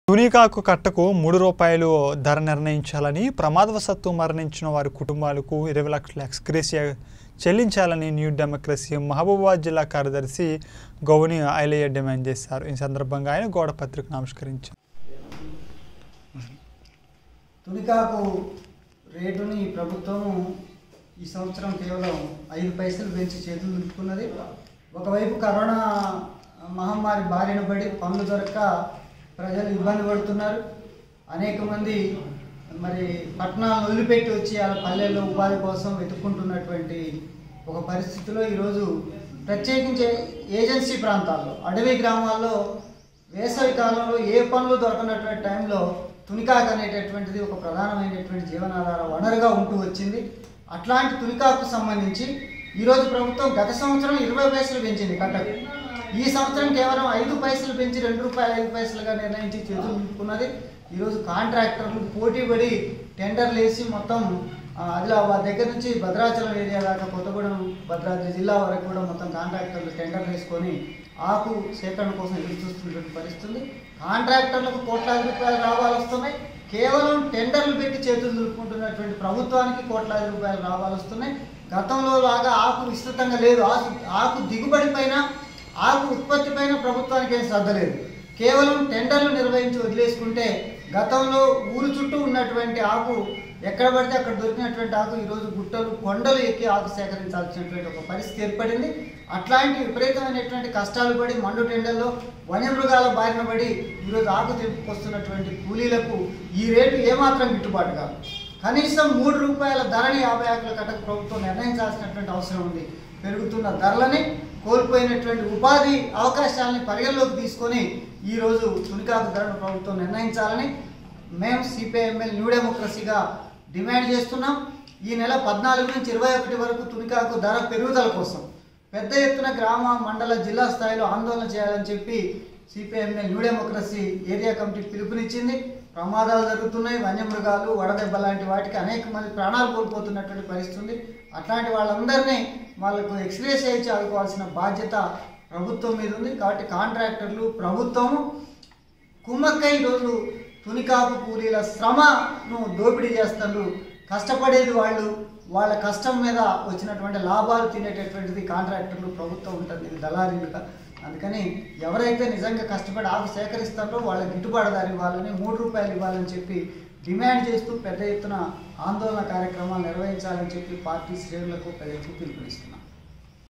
తునికాకు కట్టకు మూడు రూపాయలు ధర నిర్ణయించాలని ప్రమాదవశత్తు మరణించిన వారి కుటుంబాలకు ఇరవై లక్షల ఎక్స్గ్రేసియా చెల్లించాలని న్యూ డెమోక్రసీ మహబూబాబాద్ జిల్లా కార్యదర్శి గౌని ఐలయ్య డిమాండ్ చేశారు ఈ సందర్భంగా ఆయన గోడ పత్రికను ఆవిష్కరించారు తునికాకు రేటుని ఈ ప్రభుత్వం ఈ సంవత్సరం కేవలం ఐదు పైసలు పెంచి చేతులు దులుపుకున్నది ఒకవైపు కరోనా మహమ్మారి బారిన పడి పనులు దొరక్క ప్రజలు ఇబ్బంది పడుతున్నారు అనేక మంది మరి పట్టణాలను వదిలిపెట్టి వచ్చి వాళ్ళ పల్లెల్లో ఉపాధి కోసం వెతుక్కుంటున్నటువంటి ఒక పరిస్థితిలో ఈరోజు ప్రత్యేకించి ఏజెన్సీ ప్రాంతాల్లో అడవి గ్రామాల్లో వేసవి కాలంలో ఏ పనులు దొరకనటువంటి టైంలో తునికాకు అనేటటువంటిది ఒక ప్రధానమైనటువంటి జీవనాధార వనరుగా ఉంటూ వచ్చింది అట్లాంటి తునికాకు సంబంధించి ఈరోజు ప్రభుత్వం గత సంవత్సరం ఇరవై పైసలు పెంచింది కట్టకు ఈ సంవత్సరం కేవలం ఐదు పైసలు పెంచి రెండు రూపాయలు ఐదు పైసలుగా నిర్ణయించి చేతులు నింపుకున్నది ఈరోజు కాంట్రాక్టర్లు పోటీపడి టెండర్లు వేసి మొత్తం ఆ, ఆదిలాబాద్ దగ్గర నుంచి భద్రాచలం ఏరియా దాకా కొత్తగూడెం భద్రాద్రి జిల్లా వరకు కూడా మొత్తం కాంట్రాక్టర్లు టెండర్లు వేసుకొని ఆకు సేకరణ కోసం ఎదురు చూస్తున్నటువంటి పరిస్థితి కాంట్రాక్టర్లకు కోట్లాది రూపాయలు లాభాలు వస్తున్నాయి కేవలం టెండర్లు పెట్టి చేతులు దులుపుకుంటున్నటువంటి ప్రభుత్వానికి కోట్లాది రూపాయలు లాభాలు వస్తున్నాయి గతంలో లాగా ఆకు విస్తృతంగా లేదు ఆకు ఆకు దిగుబడి పైన ఆకు ఉత్పత్తి పైన ప్రభుత్వానికి ఏం శ్రద్ధ లేదు కేవలం టెండర్లు నిర్వహించి వదిలేసుకుంటే గతంలో ఊరు చుట్టూ ఉన్నటువంటి ఆకు ఎక్కడ పడితే అక్కడ దొరికినటువంటి ఆకు ఈరోజు గుట్టలు కొండలు ఎక్కి ఆకు సేకరించాల్సినటువంటి ఒక పరిస్థితి ఏర్పడింది అట్లాంటి విపరీతమైనటువంటి కష్టాలు పడి మండు టెండర్లో వన్యమృగాల బారిన పడి ఈరోజు ఆకు తెంపుకొస్తున్నటువంటి కూలీలకు ఈ రేటు ఏమాత్రం గిట్టుబాటు కాదు కనీసం మూడు రూపాయల ధరని యాభై ఆకుల కట్టకు ప్రభుత్వం నిర్ణయించాల్సినటువంటి అవసరం ఉంది పెరుగుతున్న ధరలని కోల్పోయినటువంటి ఉపాధి అవకాశాలని పరిగణలోకి తీసుకొని ఈరోజు తునికాకు ధరను ప్రభుత్వం నిర్ణయించాలని మేము సిపిఐఎంఎల్ న్యూ డెమోక్రసీగా డిమాండ్ చేస్తున్నాం ఈ నెల పద్నాలుగు నుంచి ఇరవై ఒకటి వరకు తునికాకు ధర పెరుగుదల కోసం పెద్ద ఎత్తున గ్రామ మండల జిల్లా స్థాయిలో ఆందోళన చేయాలని చెప్పి CPIML new democracy area committee పిలుపునిచ్చింది ప్రమాదాలు జరుగుతున్నాయి వన్యమృగాలు వడదెబ్బ లాంటి వాటికి అనేక మంది ప్రాణాలు కోల్పోతున్నటువంటి పరిస్థితి ఉంది అట్లాంటి వాళ్ళందరినీ వాళ్ళకు ఎక్స్రేస్ చేయించి ఆదుకోవాల్సిన బాధ్యత ప్రభుత్వం మీద ఉంది కాబట్టి కాంట్రాక్టర్లు ప్రభుత్వము కుమ్మక్కై ఈరోజు తునికాపు కూలీల శ్రమను దోపిడీ చేస్తారు కష్టపడేది వాళ్ళు వాళ్ళ కష్టం మీద వచ్చినటువంటి లాభాలు తినేటటువంటిది కాంట్రాక్టర్లు ప్రభుత్వం ఉంటుంది ఇది దళారీలుగా అందుకని ఎవరైతే నిజంగా కష్టపడి ఆకు సేకరిస్తారో వాళ్ళకి గిట్టుబాటు ధర ఇవ్వాలని మూడు రూపాయలు ఇవ్వాలని చెప్పి డిమాండ్ చేస్తూ పెద్ద ఎత్తున ఆందోళన కార్యక్రమాలు నిర్వహించాలని చెప్పి పార్టీ శ్రేణులకు ప్రజలకు పిలుపునిస్తున్నాం